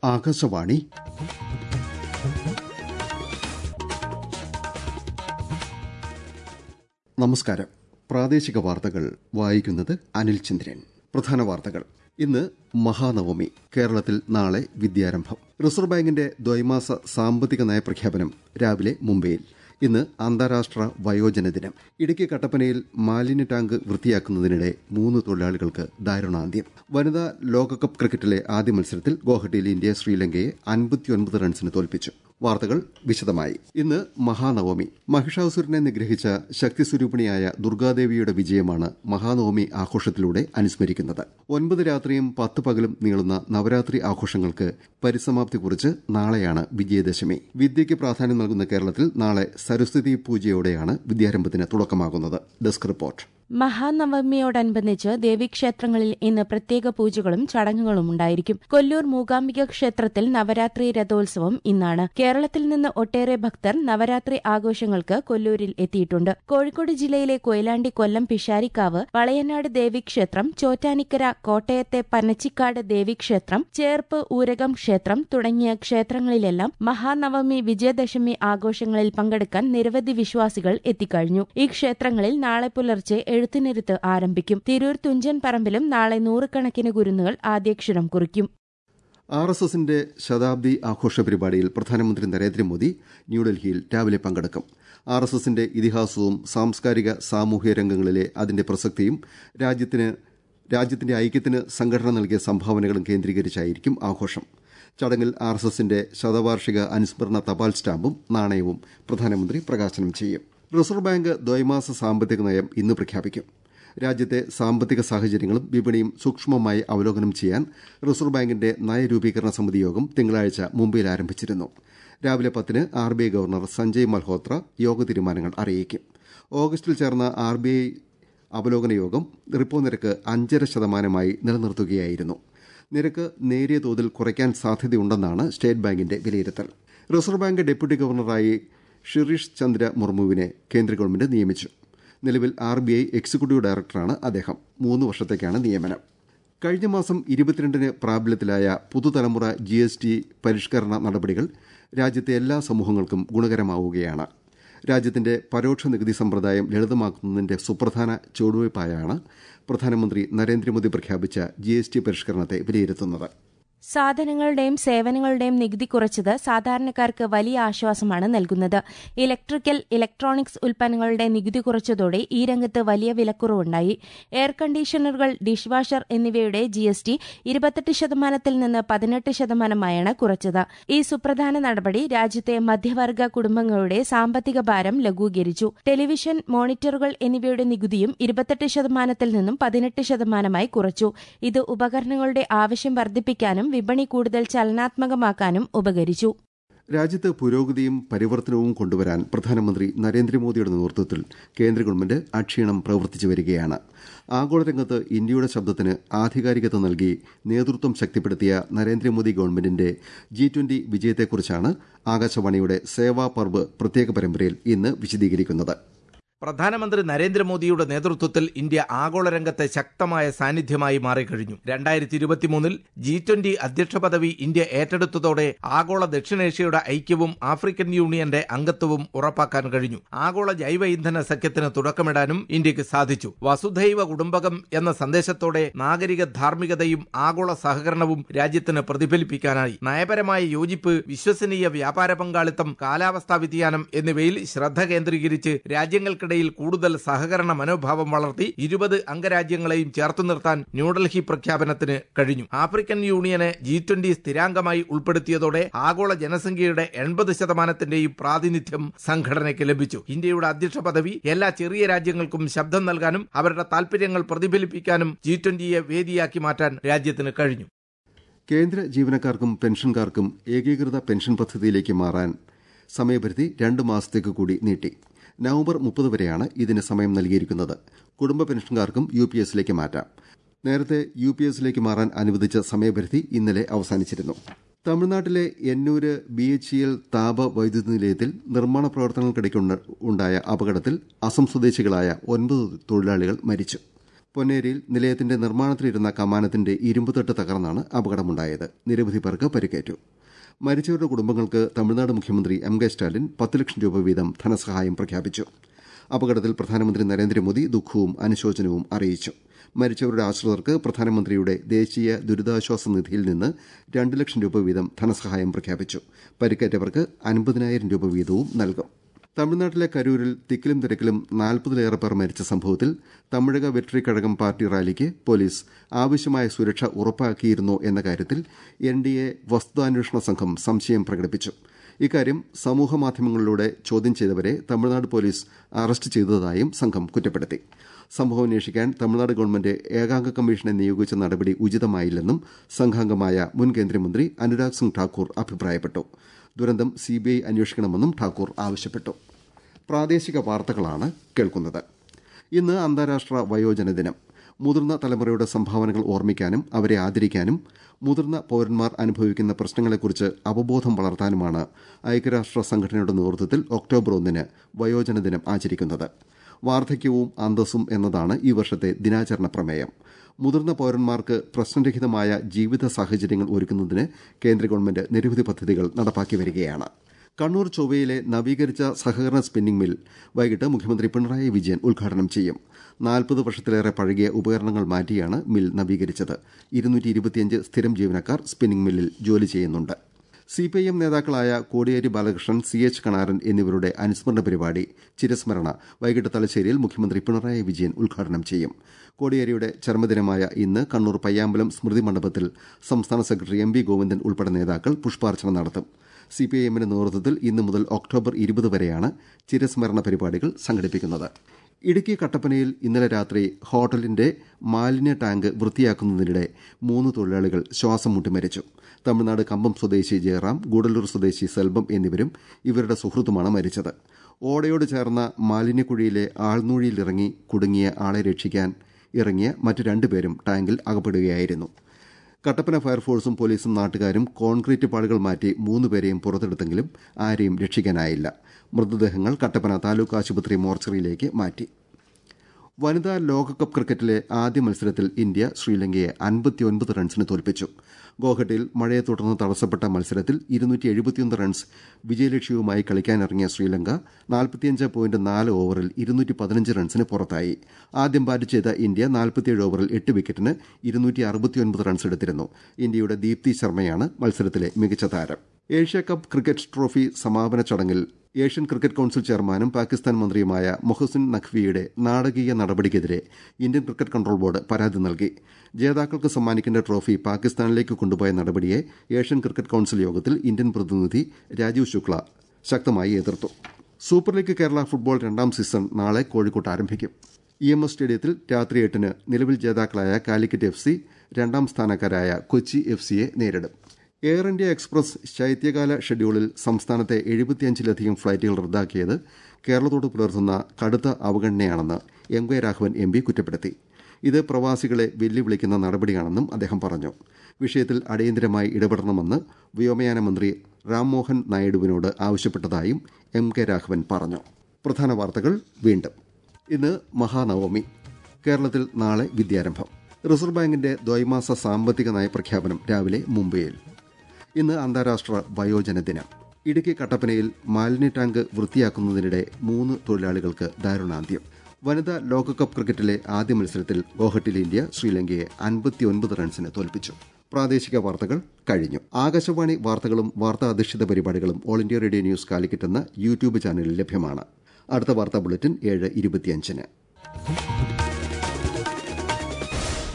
ആകാശവാണി നമസ്കാരം പ്രാദേശിക വാർത്തകൾ വായിക്കുന്നത് അനിൽ ചന്ദ്രൻ പ്രധാന വാർത്തകൾ ഇന്ന് മഹാനവമി കേരളത്തിൽ നാളെ വിദ്യാരംഭം റിസർവ് ബാങ്കിന്റെ ദ്വൈമാസ സാമ്പത്തിക നയപ്രഖ്യാപനം രാവിലെ മുംബൈയിൽ ഇന്ന് അന്താരാഷ്ട്ര വയോജന ദിനം ഇടുക്കി കട്ടപ്പനയിൽ മാലിന്യ ടാങ്ക് വൃത്തിയാക്കുന്നതിനിടെ മൂന്ന് തൊഴിലാളികൾക്ക് ദാരുണാന്ത്യം വനിതാ ലോകകപ്പ് ക്രിക്കറ്റിലെ ആദ്യ മത്സരത്തിൽ ഗോഹട്ടിയിൽ ഇന്ത്യ ശ്രീലങ്കയെ അൻപത്തിയൊൻപത് റൺസിന് തോൽപ്പിച്ചു വാർത്തകൾ വിശദമായി ഇന്ന് മഹാനവമി മഹിഷാസുരനെ നിഗ്രഹിച്ച ശക്തിസ്വരൂപിണിയായ ദുർഗാദേവിയുടെ വിജയമാണ് മഹാനവമി ആഘോഷത്തിലൂടെ അനുസ്മരിക്കുന്നത് ഒൻപത് രാത്രിയും പത്ത് പകലും നീളുന്ന നവരാത്രി ആഘോഷങ്ങൾക്ക് പരിസമാപ്തി കുറിച്ച് നാളെയാണ് വിജയദശമി വിദ്യയ്ക്ക് പ്രാധാന്യം നൽകുന്ന കേരളത്തിൽ നാളെ സരസ്വതി പൂജയോടെയാണ് വിദ്യാരംഭത്തിന് തുടക്കമാകുന്നത് ഡെസ്ക് റിപ്പോർട്ട് മഹാനവമിയോടനുബന്ധിച്ച് ദേവീക്ഷേത്രങ്ങളിൽ ഇന്ന് പ്രത്യേക പൂജകളും ചടങ്ങുകളും ഉണ്ടായിരിക്കും കൊല്ലൂർ മൂകാംബിക ക്ഷേത്രത്തിൽ നവരാത്രി രഥോത്സവം ഇന്നാണ് കേരളത്തിൽ നിന്ന് ഒട്ടേറെ ഭക്തർ നവരാത്രി ആഘോഷങ്ങൾക്ക് കൊല്ലൂരിൽ എത്തിയിട്ടുണ്ട് കോഴിക്കോട് ജില്ലയിലെ കൊയിലാണ്ടി കൊല്ലം പിഷാരിക്കാവ് വളയനാട് ദേവീക്ഷേത്രം ചോറ്റാനിക്കര കോട്ടയത്തെ പനച്ചിക്കാട് ദേവീക്ഷേത്രം ചേർപ്പ് ഊരകം ക്ഷേത്രം തുടങ്ങിയ ക്ഷേത്രങ്ങളിലെല്ലാം മഹാനവമി വിജയദശമി ആഘോഷങ്ങളിൽ പങ്കെടുക്കാൻ നിരവധി വിശ്വാസികൾ എത്തിക്കഴിഞ്ഞു ഈ ക്ഷേത്രങ്ങളിൽ നാളെ പുലർച്ചെ എഴുത്തിനിരുത്ത് ആരംഭിക്കും തിരൂർ തുഞ്ചൻ പറമ്പിലും നാളെ നൂറുകണക്കിന് കുരുന്നുകൾ ആദ്യാക്ഷരം കുറിക്കും ആർ എസ് എസിന്റെ ശതാബ്ദി ആഘോഷ പരിപാടിയിൽ പ്രധാനമന്ത്രി നരേന്ദ്രമോദി ന്യൂഡൽഹിയിൽ രാവിലെ പങ്കെടുക്കും ആർ എസ് എസിന്റെ ഇതിഹാസവും സാംസ്കാരിക സാമൂഹ്യ രംഗങ്ങളിലെ അതിന്റെ പ്രസക്തിയും രാജ്യത്തിന് രാജ്യത്തിന്റെ ഐക്യത്തിന് സംഘടന നൽകിയ സംഭാവനകളും കേന്ദ്രീകരിച്ചായിരിക്കും ആഘോഷം ചടങ്ങിൽ ആർ എസ് എസിന്റെ ശതവാർഷിക അനുസ്മരണ തപാൽ സ്റ്റാമ്പും നാണയവും പ്രധാനമന്ത്രി പ്രകാശനം ചെയ്യും റിസർവ് ബാങ്ക് ദ്വൈമാസ സാമ്പത്തിക നയം ഇന്ന് പ്രഖ്യാപിക്കും രാജ്യത്തെ സാമ്പത്തിക സാഹചര്യങ്ങളും വിപണിയും സൂക്ഷ്മമായി അവലോകനം ചെയ്യാൻ റിസർവ് ബാങ്കിന്റെ നയരൂപീകരണ സമിതി യോഗം തിങ്കളാഴ്ച മുംബൈയിൽ ആരംഭിച്ചിരുന്നു രാവിലെ പത്തിന് R B I governor Sanjay Malhotra യോഗ തീരുമാനങ്ങൾ അറിയിക്കും ഓഗസ്റ്റിൽ ചേർന്ന ആർ ബി ഐ അവലോകന യോഗം റിപ്പോ നിരക്ക് അഞ്ചര ശതമാനമായി നിലനിർത്തുകയായിരുന്നു നിരക്ക് നേരിയ തോതിൽ കുറയ്ക്കാൻ സാധ്യതയുണ്ടെന്നാണ് സ്റ്റേറ്റ് ബാങ്കിന്റെ വിലയിരുത്തൽ റിസർവ് ബാങ്ക് ഡെപ്യൂട്ടി ഗവർണറായി ഷിറീഷ് ചന്ദ്ര മുർമുവിനെ കേന്ദ്ര ഗവൺമെന്റ് നിയമിച്ചു നിലവിൽ ആർ ബി ഐ എക്സിക്യൂട്ടീവ് ഡയറക്ടറാണ് അദ്ദേഹം മൂന്ന് വർഷത്തേക്കാണ് നിയമനം കഴിഞ്ഞ മാസം ഇരുപത്തിരണ്ടിന് പ്രാബല്യത്തിലായ പുതുതലമുറ ജി എസ് ടി പരിഷ്കരണ നടപടികൾ രാജ്യത്തെ എല്ലാ സമൂഹങ്ങൾക്കും ഗുണകരമാവുകയാണ് രാജ്യത്തിന്റെ പരോക്ഷ നികുതി സമ്പ്രദായം ലളിതമാക്കുന്നതിന്റെ സുപ്രധാന ചുവടുവയ്പായാണ് പ്രധാനമന്ത്രി നരേന്ദ്രമോദി പ്രഖ്യാപിച്ച ജി എസ് ടി പരിഷ്കരണത്തെ വിലയിരുത്തുന്നത് സാധനങ്ങളുടെയും സേവനങ്ങളുടെയും നികുതി കുറച്ചത് സാധാരണക്കാർക്ക് വലിയ ആശ്വാസമാണ് നൽകുന്നത് ഇലക്ട്രിക്കൽ ഇലക്ട്രോണിക്സ് ഉൽപ്പന്നങ്ങളുടെ നികുതി കുറച്ചതോടെ ഈ രംഗത്ത് വലിയ വിലക്കുറവുണ്ടായി എയർ കണ്ടീഷണറുകൾ ഡിഷ് വാഷർ എന്നിവയുടെ ജി എസ് ടി ഇരുപത്തെട്ട് ശതമാനത്തിൽ നിന്ന് പതിനെട്ട് ശതമാനമായാണ് കുറച്ചത് ഈ സുപ്രധാന നടപടി രാജ്യത്തെ മധ്യവർഗ കുടുംബങ്ങളുടെ സാമ്പത്തിക ഭാരം ലഘൂകരിച്ചു ടെലിവിഷൻ മോണിറ്ററുകൾ എന്നിവയുടെ നികുതിയും ഇരുപത്തെട്ട് ശതമാനത്തിൽ നിന്നും പതിനെട്ട് ശതമാനമായി കുറച്ചു ഇത് ഉപകരണങ്ങളുടെ ആവശ്യം വർദ്ധിപ്പിക്കാനും വിപണി കൂടുതൽ ചലനാത്മകമാക്കാനും ഉപകരിച്ചു രാജ്യത്ത് പുരോഗതിയും പരിവർത്തനവും കൊണ്ടുവരാൻ പ്രധാനമന്ത്രി നരേന്ദ്രമോദിയുടെ നേതൃത്വത്തിൽ കേന്ദ്ര ഗവൺമെന്റ് അക്ഷീണം പ്രവർത്തിച്ചു വരികയാണ് ആഗോളരംഗത്ത് ഇന്ത്യയുടെ ശബ്ദത്തിന് ആധികാരികത നൽകി നേതൃത്വം ശക്തിപ്പെടുത്തിയ നരേന്ദ്രമോദി ഗവൺമെന്റിന്റെ ജി ട്വന്റി വിജയത്തെക്കുറിച്ചാണ് ആകാശവാണിയുടെ സേവാ പർവ് പ്രത്യേക പരമ്പരയിൽ ഇന്ന് വിശദീകരിക്കുന്നത് പ്രധാനമന്ത്രി നരേന്ദ്രമോദിയുടെ നേതൃത്വത്തിൽ ഇന്ത്യ ആഗോള രംഗത്തെ ശക്തമായ സാന്നിധ്യമായി മാറിക്കഴിഞ്ഞു രണ്ടായിരത്തി ഇരുപത്തിമൂന്നിൽ ജി ട്വന്റി അധ്യക്ഷ പദവി ഇന്ത്യ ഏറ്റെടുത്തതോടെ ആഗോള ദക്ഷിണേഷ്യയുടെ ഐക്യവും ആഫ്രിക്കൻ യൂണിയന്റെ അംഗത്വവും ഉറപ്പാക്കാൻ കഴിഞ്ഞു ആഗോള ജൈവ ഇന്ധന സഖ്യത്തിന് തുടക്കമിടാനും ഇന്ത്യക്ക് സാധിച്ചു വസുധൈവ കുടുംബകം എന്ന സന്ദേശത്തോടെ നാഗരിക ധാർമ്മികതയും ആഗോള സഹകരണവും രാജ്യത്തിന് പ്രതിഫലിപ്പിക്കാനായി നയപരമായ യോജിപ്പ് വിശ്വസനീയ വ്യാപാര പങ്കാളിത്തം കാലാവസ്ഥാ വ്യതിയാനം എന്നിവയിൽ ശ്രദ്ധ കേന്ദ്രീകരിച്ച് രാജ്യങ്ങൾക്ക് ഇടയിൽ കൂടുതൽ സഹകരണ മനോഭാവം വളർത്തി ഇരുപത് അംഗരാജ്യങ്ങളെയും ചേർത്തു നിർത്താൻ ന്യൂഡൽഹി പ്രഖ്യാപനത്തിന് കഴിഞ്ഞു ആഫ്രിക്കൻ യൂണിയനെ ജി ട്വന്റി സ്ഥിരാംഗമായി ഉൾപ്പെടുത്തിയതോടെ ആഗോള ജനസംഖ്യയുടെ എൺപത് ശതമാനത്തിന്റെയും പ്രാതിനിധ്യം സംഘടനയ്ക്ക് ലഭിച്ചു ഇന്ത്യയുടെ അധ്യക്ഷ പദവി എല്ലാ ചെറിയ രാജ്യങ്ങൾക്കും ശബ്ദം നൽകാനും അവരുടെ താൽപര്യങ്ങൾ പ്രതിഫലിപ്പിക്കാനും ജി ട്വന്റിയെ വേദിയാക്കി മാറ്റാൻ രാജ്യത്തിന് കഴിഞ്ഞു കേന്ദ്ര ജീവനക്കാർക്കും പെൻഷൻകാർക്കും ഏകീകൃത പെൻഷൻ പദ്ധതിയിലേക്ക് മാറാൻ സമയപരിധി രണ്ട് മാസത്തേക്ക് കൂടി നീട്ടി നവംബർ മുപ്പത് വരെയാണ് ഇതിന് സമയം നൽകിയിരിക്കുന്നത് കുടുംബ പെൻഷൻകാർക്കും യു പി എസിലേക്ക് മാറ്റാം നേരത്തെ യു പി എസിലേക്ക് മാറാൻ അനുവദിച്ച സമയപരിധി ഇന്നലെ അവസാനിച്ചിരുന്നു തമിഴ്നാട്ടിലെ Ennore B H E L താപ വൈദ്യുതി നിലയത്തിൽ നിർമ്മാണ പ്രവർത്തനങ്ങൾക്കിടയ്ക്ക് ഉണ്ടായ അപകടത്തിൽ അസം സ്വദേശികളായ ഒൻപത് തൊഴിലാളികൾ മരിച്ചു പൊന്നേരിയിൽ നിലയത്തിന്റെ നിർമ്മാണത്തിലിരുന്ന കമാനത്തിന്റെ ഇരുമ്പുതട്ട് തകർന്നാണ് അപകടമുണ്ടായത് നിരവധി പേർക്ക് പരിക്കേറ്റു മരിച്ചവരുടെ കുടുംബങ്ങൾക്ക് തമിഴ്നാട് മുഖ്യമന്ത്രി എം കെ സ്റ്റാലിൻ പത്ത് ലക്ഷം രൂപ വീതം ധനസഹായം പ്രഖ്യാപിച്ചു അപകടത്തിൽ പ്രധാനമന്ത്രി നരേന്ദ്രമോദി ദുഃഖവും അനുശോചനവും അറിയിച്ചു മരിച്ചവരുടെ ആശ്രിതർക്ക് പ്രധാനമന്ത്രിയുടെ ദേശീയ ദുരിതാശ്വാസ നിധിയിൽ നിന്ന് രണ്ട് ലക്ഷം രൂപ വീതം ധനസഹായം പ്രഖ്യാപിച്ചു പരിക്കേറ്റവർക്ക് അൻപതിനായിരം രൂപ വീതവും നൽകും തമിഴ്നാട്ടിലെ കരൂരിൽ തിക്കിലും തിരക്കിലും നാൽപ്പതിലേറെ പേർ മരിച്ച സംഭവത്തിൽ തമിഴക വെട്രി കഴകം പാർട്ടി റാലിക്ക് പോലീസ് ആവശ്യമായ സുരക്ഷ ഉറപ്പാക്കിയിരുന്നോ എന്ന കാര്യത്തിൽ എൻ ഡി എ വസ്തുതാന്വേഷണ സംഘം സംശയം പ്രകടിപ്പിച്ചു ഇക്കാര്യം സമൂഹമാധ്യമങ്ങളിലൂടെ ചോദ്യം ചെയ്തവരെ തമിഴ്നാട് പോലീസ് അറസ്റ്റ് ചെയ്തതായും സംഘം കുറ്റപ്പെടുത്തി സംഭവം അന്വേഷിക്കാൻ തമിഴ്നാട് ഗവൺമെന്റ് ഏകാംഗ കമ്മീഷനെ നിയോഗിച്ച നടപടി ഉചിതമായില്ലെന്നും സംഘാംഗമായ മുൻ കേന്ദ്രമന്ത്രി അനുരാഗ് സിംഗ് ഠാക്കൂർ അഭിപ്രായപ്പെട്ടു ദുരന്തം സിബിഐ അന്വേഷിക്കണമെന്നും ഠാക്കൂർ ആവശ്യപ്പെട്ടു പ്രാദേശിക വാർത്തകളാണ് കേൾക്കുന്നത് ഇന്ന് അന്താരാഷ്ട്ര വയോജന ദിനം മുതിർന്ന തലമുറയുടെ സംഭാവനകൾ ഓർമ്മിക്കാനും അവരെ ആദരിക്കാനും മുതിർന്ന പൌരന്മാർ അനുഭവിക്കുന്ന പ്രശ്നങ്ങളെക്കുറിച്ച് അവബോധം വളർത്താനുമാണ് ഐക്യരാഷ്ട്ര സംഘടനയുടെ നേതൃത്വത്തിൽ ഒക്ടോബർ ഒന്നിന് വയോജന ദിനം ആചരിക്കുന്നത് വാർദ്ധക്യവും അന്തസ്സും എന്നതാണ് ഈ വർഷത്തെ ദിനാചരണ പ്രമേയം മുതിർന്ന പൌരന്മാർക്ക് പ്രശ്നരഹിതമായ ജീവിത സാഹചര്യങ്ങൾ ഒരുക്കുന്നതിന് കേന്ദ്ര ഗവൺമെന്റ് നിരവധി പദ്ധതികൾ നടപ്പാക്കി വരികയാണ് കണ്ണൂർ ചൊവ്വയിലെ നവീകരിച്ച സഹകരണ സ്പിന്നിംഗ് മിൽ വൈകിട്ട് മുഖ്യമന്ത്രി പിണറായി വിജയൻ ഉദ്ഘാടനം ചെയ്യും നാൽപ്പത് വർഷത്തിലേറെ പഴകിയ ഉപകരണങ്ങൾ മാറ്റിയാണ് മിൽ നവീകരിച്ചത് ഇരുന്നൂറ്റി സ്ഥിരം ജീവനക്കാർ സ്പിന്നിംഗ് മില്ലിൽ ജോലി ചെയ്യുന്നുണ്ട് സിപിഐഎം നേതാക്കളായ കോടിയേരി ബാലകൃഷ്ണൻ സി എച്ച് കണാരൻ എന്നിവരുടെ അനുസ്മരണ പരിപാടി ചിരസ്മരണ വൈകിട്ട് തലശ്ശേരിയിൽ മുഖ്യമന്ത്രി പിണറായി വിജയൻ ഉദ്ഘാടനം ചെയ്യും കോടിയേരിയുടെ ചരമദിനമായ ഇന്ന് കണ്ണൂർ പയ്യാമ്പലം സ്മൃതി മണ്ഡപത്തിൽ സംസ്ഥാന സെക്രട്ടറി എം വി ഗോവിന്ദൻ ഉൾപ്പെടെ നേതാക്കൾ പുഷ്പാർച്ചന നടത്തും സിപിഐഎമ്മിന്റെ നേതൃത്വത്തിൽ ഇന്നു മുതൽ ഒക്ടോബർ ഇരുപത് വരെയാണ് ചിരസ്മരണ പരിപാടികൾ സംഘടിപ്പിക്കുന്നത് ഇടുക്കി കട്ടപ്പനയിൽ ഇന്നലെ രാത്രി ഹോട്ടലിന്റെ മാലിന്യ ടാങ്ക് വൃത്തിയാക്കുന്നതിനിടെ മൂന്ന് തൊഴിലാളികൾ ശ്വാസം മുട്ടി മരിച്ചു തമിഴ്നാട് കമ്പം സ്വദേശി ജയറാം ഗൂഡല്ലൂർ സ്വദേശി സെൽബം എന്നിവരും ഇവരുടെ സുഹൃത്തുമാണ് മരിച്ചത് ഓടയോട് ചേർന്ന മാലിന്യക്കുഴിയിലെ ആൾനൂഴിയിലിറങ്ങി കുടുങ്ങിയ ആളെ രക്ഷിക്കാൻ ഇറങ്ങിയ മറ്റു രണ്ടുപേരും ടാങ്കിൽ അകപ്പെടുകയായിരുന്നു കട്ടപ്പന ഫയർഫോഴ്സും പോലീസും നാട്ടുകാരും കോൺക്രീറ്റ് പാടുകൾ മാറ്റി മൂന്നുപേരെയും പുറത്തെടുത്തെങ്കിലും ആരെയും രക്ഷിക്കാനായില്ല മൃതദേഹങ്ങൾ കട്ടപ്പന താലൂക്ക് ആശുപത്രി മോർച്ചറിയിലേക്ക് മാറ്റി വനിതാ ലോകകപ്പ് ക്രിക്കറ്റിലെ ആദ്യ മത്സരത്തിൽ ഇന്ത്യ ശ്രീലങ്കയെ അൻപത്തിയൊൻപത് റൺസിന് തോൽപ്പിച്ചു ഗോഹട്ടിയിൽ മഴയെ തുടർന്ന് തടസ്സപ്പെട്ട മത്സരത്തിൽ ഇരുന്നൂറ്റി എഴുപത്തിയൊന്ന് റൺസ് വിജയലക്ഷ്യവുമായി കളിക്കാനിറങ്ങിയ ശ്രീലങ്ക നാൽപ്പത്തിയഞ്ച് പോയിന്റ് നാല് ഓവറിൽ ഇരുന്നൂറ്റി പതിനഞ്ച് റൺസിന് പുറത്തായി ആദ്യം ബാറ്റ് ചെയ്ത ഇന്ത്യ നാൽപ്പത്തിയേഴ് ഓവറിൽ എട്ട് വിക്കറ്റിന് ഇരുന്നൂറ്റി അറുപത്തിയൊൻപത് റൺസ് എടുത്തിരുന്നു ഇന്ത്യയുടെ ദീപ്തി ശർമ്മയാണ് മത്സരത്തിലെ മികച്ച താരം ഏഷ്യ കപ്പ് ക്രിക്കറ്റ് ട്രോഫി സമാപന ചടങ്ങിൽ ഏഷ്യൻ ക്രിക്കറ്റ് കൌൺസിൽ ചെയർമാനും പാകിസ്ഥാൻ മന്ത്രിയുമായ മൊഹസിൻ നഖ്വിയുടെ നാടകീയ നടപടിക്കെതിരെ ഇന്ത്യൻ ക്രിക്കറ്റ് കൺട്രോൾ ബോർഡ് പരാതി നൽകി ജേതാക്കൾക്ക് സമ്മാനിക്കേണ്ട ട്രോഫി പാകിസ്ഥാനിലേക്ക് കൊണ്ടുപോയ നടപടിയെ ഏഷ്യൻ ക്രിക്കറ്റ് കൌൺസിൽ യോഗത്തിൽ ഇന്ത്യൻ പ്രതിനിധി രാജീവ് ശുക്ല ശക്തമായി എതിർത്തു സൂപ്പർ ലീഗ് കേരള ഫുട്ബോൾ രണ്ടാം സീസൺ നാളെ കോഴിക്കോട്ട് ആരംഭിക്കും ഇ എം എസ് സ്റ്റേഡിയത്തിൽ രാത്രി എട്ടിന് നിലവിൽ ജേതാക്കളായ കാലിക്കറ്റ് എഫ് സി രണ്ടാം സ്ഥാനക്കാരായ കൊച്ചി എഫ് സിയെ നേരിടും എയർ ഇന്ത്യ എക്സ്പ്രസ് ശൈത്യകാല ഷെഡ്യൂളിൽ സംസ്ഥാനത്തെ എഴുപത്തിയഞ്ചിലധികം ഫ്ളൈറ്റുകൾ റദ്ദാക്കിയത് കേരളത്തോട് പുലർത്തുന്ന കടുത്ത അവഗണനയാണെന്ന് M K Raghavan M P കുറ്റപ്പെടുത്തി ഇത് പ്രവാസികളെ വെല്ലുവിളിക്കുന്ന നടപടിയാണെന്നും അദ്ദേഹം പറഞ്ഞു വിഷയത്തിൽ അടിയന്തരമായി ഇടപെടണമെന്ന് വ്യോമയാന മന്ത്രി രാംമോഹൻ നായിഡുവിനോട് ആവശ്യപ്പെട്ടതായും എം കെ രാഘവൻ പറഞ്ഞു പ്രധാന വാർത്തകൾ വീണ്ടും ഇന്ന് മഹാനവമി കേരളത്തിൽ നാളെ വിദ്യാരംഭം റിസർവ് ബാങ്കിന്റെ ദ്വൈമാസ സാമ്പത്തിക നയപ്രഖ്യാപനം രാവിലെ മുംബൈയിൽ ഇന്ന് അന്താരാഷ്ട്ര വയോജന ദിനം ഇടുക്കി കട്ടപ്പനയിൽ മാലിന്യ ടാങ്ക് വൃത്തിയാക്കുന്നതിനിടെ മൂന്ന് തൊഴിലാളികൾക്ക് ദാരുണാന്ത്യം വനിതാ ലോകകപ്പ് ക്രിക്കറ്റിലെ ആദ്യ മത്സരത്തിൽ ഗോഹട്ടിൽ ഇന്ത്യ ശ്രീലങ്കയെ അൻപത്തിയൊൻപത് റൺസിന് തോൽപ്പിച്ചു പ്രാദേശിക വാർത്തകൾ കഴിഞ്ഞു ആകാശവാണി വാർത്തകളും വാർത്താ അധിഷ്ഠിത പരിപാടികളും All India Radio News Calicut എന്ന യൂട്യൂബ് ചാനലിൽ ലഭ്യമാണ് അടുത്ത വാർത്താ ബുള്ളറ്റിൻ ഏഴ് ഇരുപത്തിയഞ്ചിന്